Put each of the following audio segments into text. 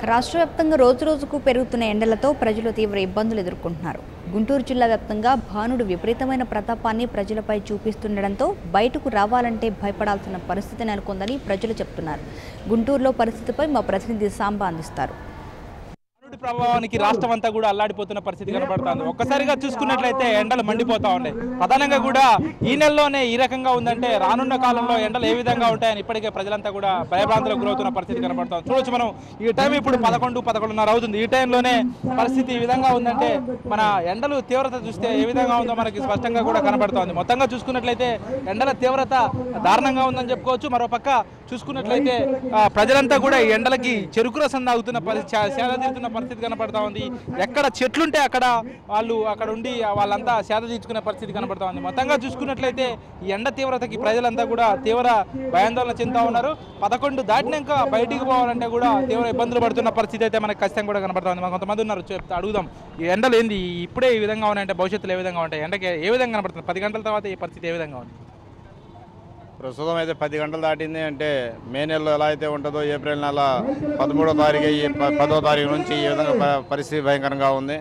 రాష్ట్ర వ్యాప్తంగా రోజు రోజుకు పెరుగుతున్న ఎండలతో ప్రజలు తీవ్ర ఇబ్బందులు ఎదుర్కొంటున్నారు గుంటూరు జిల్లా వ్యాప్తంగా భానుడు విపరీతమైన ప్రతాపాన్ని ప్రజలపై చూపిస్తుండటంతో బయటకు రావాలంటే భయపడాల్సిన పరిస్థితి నెలకొందని ప్రజలు చెప్తున్నారు గుంటూరులో పరిస్థితిపై మా ప్రతినిధి సాంబా అందిస్తారు వాయుడి ప్రభావానికి రాష్ట్రం అంతా కూడా అల్లాడిపోతున్న పరిస్థితి కనబడుతుంది ఒక్కసారిగా చూసుకున్నట్లయితే ఎండలు మండిపోతా ఉన్నాయి ప్రధానంగా కూడా ఈ నెలలోనే ఈ రకంగా ఉందంటే రానున్న కాలంలో ఎండలు ఏ విధంగా ఉంటాయని ఇప్పటికే ప్రజలంతా కూడా భయభ్రాంతులకు గురవుతున్న పరిస్థితి కనబడుతుంది చూడొచ్చు మనం ఈ టైం ఇప్పుడు పదకొండు పదకొండున్నర అవుతుంది ఈ టైంలోనే పరిస్థితి ఈ విధంగా ఉందంటే మన ఎండలు తీవ్రత చూస్తే ఏ విధంగా ఉందో మనకి స్పష్టంగా కూడా కనబడుతోంది మొత్తంగా చూసుకున్నట్లయితే ఎండల తీవ్రత దారుణంగా ఉందని చెప్పుకోవచ్చు మరోపక్క చూసుకున్నట్లయితే ఆ, ప్రజలంతా కూడా ఈ ఎండలకి చెరుకు రసం తాగుతున్న పరిస్థితి సేద తీరుతున్న పరిస్థితి కనపడతా ఉంది ఎక్కడ చెట్లుంటే అక్కడ వాళ్ళు అక్కడ ఉండి వాళ్ళంతా సేద తీర్చుకునే పరిస్థితి కనపడతా ఉంది మొత్తంగా చూసుకున్నట్లయితే ఈ ఎండ తీవ్రతకి ప్రజలంతా కూడా తీవ్ర భయాందోళన చెందుతా ఉన్నారు పదకొండు దాటినాక బయటికి పోవాలంటే కూడా తీవ్ర ఇబ్బందులు పడుతున్న పరిస్థితి అయితే మనకు ఖచ్చితంగా కూడా కనపడతా ఉంది మనకు కొంతమంది ఉన్నారు చెప్తే అడుగుదాం ఈ ఎండలు ఏంది ఇప్పుడే ఈ విధంగా ఉన్నాయంటే భవిష్యత్తులో ఏ విధంగా ఉంటాయి ఎండకి ఏ విధంగా కనపడుతుంది పది గంటల తర్వాత ఈ పరిస్థితి ఏ విధంగా ఉంది ప్రస్తుతం అయితే పది గంటలు దాటింది అంటే మే నెలలో ఎలా అయితే ఉంటుందో ఏప్రిల్ నెల పదమూడో తారీఖు ఈ ప- పదో తారీఖు నుంచి ఈ విధంగా ప- పరిస్థితి భయంకరంగా ఉంది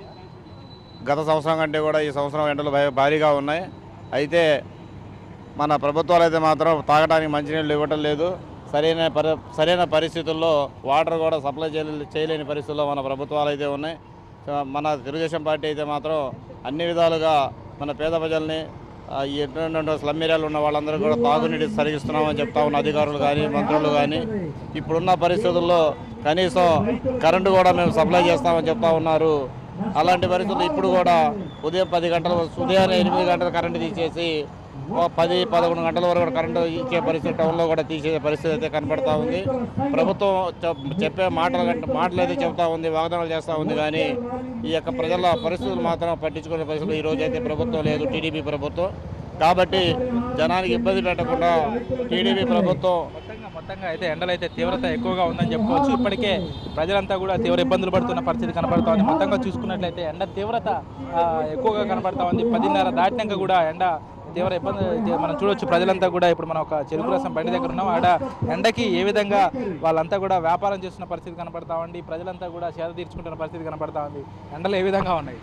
గత సంవత్సరం కంటే కూడా ఈ సంవత్సరం ఎండలు భయ భారీగా ఉన్నాయి అయితే మన ప్రభుత్వాలు అయితే మాత్రం తాగడానికి మంచినీళ్ళు ఇవ్వటం లేదు సరైన పరి సరైన పరిస్థితుల్లో వాటర్ కూడా సప్లై చేయలే చేయలేని పరిస్థితుల్లో మన ప్రభుత్వాలు అయితే ఉన్నాయి సో మన తెలుగుదేశం పార్టీ అయితే మాత్రం అన్ని విధాలుగా మన పేద ప్రజల్ని ఆ, ఈ ఎటువంటి స్లమ్ ఏరియాలో ఉన్న వాళ్ళందరూ కూడా తాగునీటి సరిగిస్తున్నామని చెప్తా ఉన్న అధికారులు కానీ మంత్రులు కానీ ఇప్పుడున్న పరిస్థితుల్లో కనీసం కరెంటు కూడా మేము సప్లై చేస్తామని చెప్తా ఉన్నారు అలాంటి పరిస్థితులు ఇప్పుడు కూడా ఉదయం పది గంటల ఉదయాన్నే ఎనిమిది గంటల కరెంటు తీసేసి ఓ పది పదకొండు గంటల వరకు కూడా కరెంటు ఇచ్చే పరిస్థితి టౌన్లో కూడా తీసే పరిస్థితి అయితే కనబడతా ఉంది ప్రభుత్వం చెప్- చెప్పే మాటలు కంటే మాటలు అయితే చెప్తా ఉంది వాగ్దానాలు చేస్తూ ఉంది కానీ ఈ యొక్క ప్రజల పరిస్థితులు మాత్రం పట్టించుకునే పరిస్థితులు ఈ రోజు అయితే ప్రభుత్వం లేదు టీడీపీ ప్రభుత్వం కాబట్టి జనానికి ఇబ్బంది పెట్టకుండా టీడీపీ ప్రభుత్వం మొత్తంగా మొత్తంగా అయితే ఎండలు అయితే తీవ్రత ఎక్కువగా ఉందని చెప్పుకోవచ్చు ఇప్పటికే ప్రజలంతా కూడా తీవ్ర ఇబ్బందులు పడుతున్న పరిస్థితి కనబడతా ఉంది మొత్తంగా చూసుకున్నట్లయితే ఎండ తీవ్రత ఆ, ఎక్కువగా కనబడతా ఉంది పదిన్నర దాటినాక కూడా ఎండ తీవ్ర ఇబ్బంది ఇది మనం చూడొచ్చు ప్రజలంతా కూడా ఇప్పుడు మనం ఒక చెరుకు రసం బండి దగ్గర ఉన్నాం ఆడ ఎండకి ఏ విధంగా వాళ్ళంతా కూడా వ్యాపారం చేస్తున్న పరిస్థితి కనబడతా ఉంది ప్రజలంతా కూడా సేద తీర్చుకుంటున్న పరిస్థితి కనబడతా ఉంది ఎండలు ఏ విధంగా ఉన్నాయి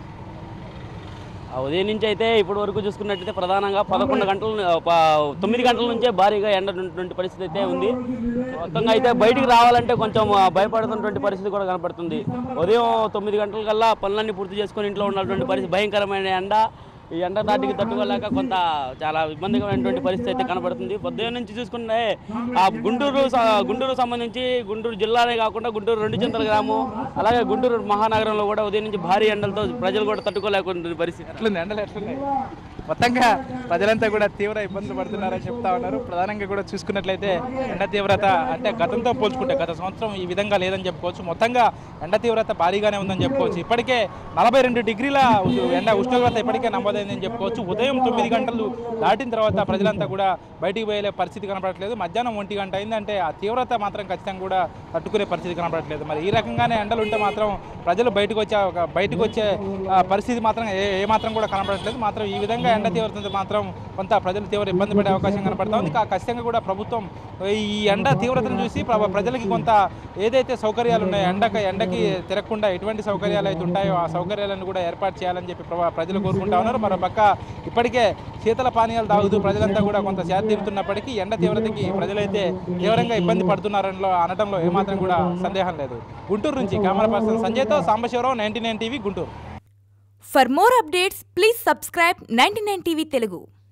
ఆ ఉదయం నుంచి అయితే ఇప్పటి వరకు చూసుకున్నట్టయితే ప్రధానంగా పదకొండు గంటల ను- ప- తొమ్మిది గంటల నుంచే భారీగా ఎండ ఉన్నటువంటి పరిస్థితి అయితే ఉంది మొత్తంగా అయితే బయటికి రావాలంటే కొంచెం ఆ, భయపడుతున్నటువంటి పరిస్థితి కూడా కనపడుతుంది ఉదయం తొమ్మిది గంటల కల్లా పనులన్నీ పూర్తి చేసుకొని ఇంట్లో ఉన్నటువంటి పరిస్థితి భయంకరమైన ఎండ ఈ ఎండ దాటికి తట్టుకోలేక కొంత చాలా ఇబ్బందికరమైనటువంటి పరిస్థితి అయితే కనబడుతుంది ఉదయం నుంచి చూసుకుంటే ఆ గుంటూరు స- గుంటూరు సంబంధించి గుంటూరు జిల్లానే కాకుండా గుంటూరు రెండు చింతల గ్రామం అలాగే గుంటూరు మహానగరంలో కూడా ఉదయం నుంచి భారీ ఎండలతో ప్రజలు కూడా తట్టుకోలేకుండా పరిస్థితి ఎట్లుంది ఎండలు ఎట్లున్నాయి మొత్తంగా ప్రజలంతా కూడా తీవ్ర ఇబ్బందులు పడుతున్నారని చెప్తా ఉన్నారు ప్రధానంగా కూడా చూసుకున్నట్లయితే ఎండ తీవ్రత అంటే గతంతో పోల్చుకుంటే గత సంవత్సరం ఈ విధంగా లేదని చెప్పుకోవచ్చు మొత్తంగా ఎండ తీవ్రత భారీగానే ఉందని చెప్పుకోవచ్చు ఇప్పటికే నలభై రెండు డిగ్రీల ఉ- ఎండ ఉష్ణోగ్రత ఇప్పటికే నమోదైందని చెప్పుకోవచ్చు ఉదయం తొమ్మిది గంటలు దాటిన తర్వాత ప్రజలంతా కూడా బయటికి పోయే పరిస్థితి కనపడట్లేదు మధ్యాహ్నం ఒంటి గంట అయిందంటే ఆ తీవ్రత మాత్రం ఖచ్చితంగా కూడా తట్టుకునే పరిస్థితి కనపడట్లేదు మరి ఈ రకంగానే ఎండలు ఉంటే మాత్రం ప్రజలు బయటకు వచ్చే ఒక బయటకు వచ్చే ఆ, పరిస్థితి మాత్రం ఏ ఏ మాత్రం కూడా కనపడట్లేదు మాత్రం ఈ విధంగా ఎండ తీవ్రత మాత్రం కొంత ప్రజలు తీవ్ర ఇబ్బంది పడే అవకాశం కనపడతా ఉంది కా- ఖచ్చితంగా కూడా ప్రభుత్వం ఈ ఎండ తీవ్రతను చూసి ప్ర- ప్రజలకి కొంత ఏదైతే సౌకర్యాలు ఉన్నాయో ఎండక ఎండకి తిరగకుండా ఎటువంటి సౌకర్యాలు అయితే ఉంటాయో ఆ సౌకర్యాలను కూడా ఏర్పాటు చేయాలని చెప్పి ప్ర- ప్రజలు కోరుకుంటా ఉన్నారు మరో పక్క ఇప్పటికే శీతల పానీయాలు తాగుతూ ప్రజలంతా కూడా కొంత శాత తీరుతున్నప్పటికీ ఎండ తీవ్రతకి ప్రజలైతే తీవ్రంగా ఇబ్బంది పడుతున్నారనిలో అనడంలో ఏమాత్రం కూడా సందేహం లేదు గుంటూరు నుంచి కెమెరా పర్సన్ సంజయ్తో Sambasivarao ninety nine TV Guntur For more updates, please subscribe 99 TV Telugu.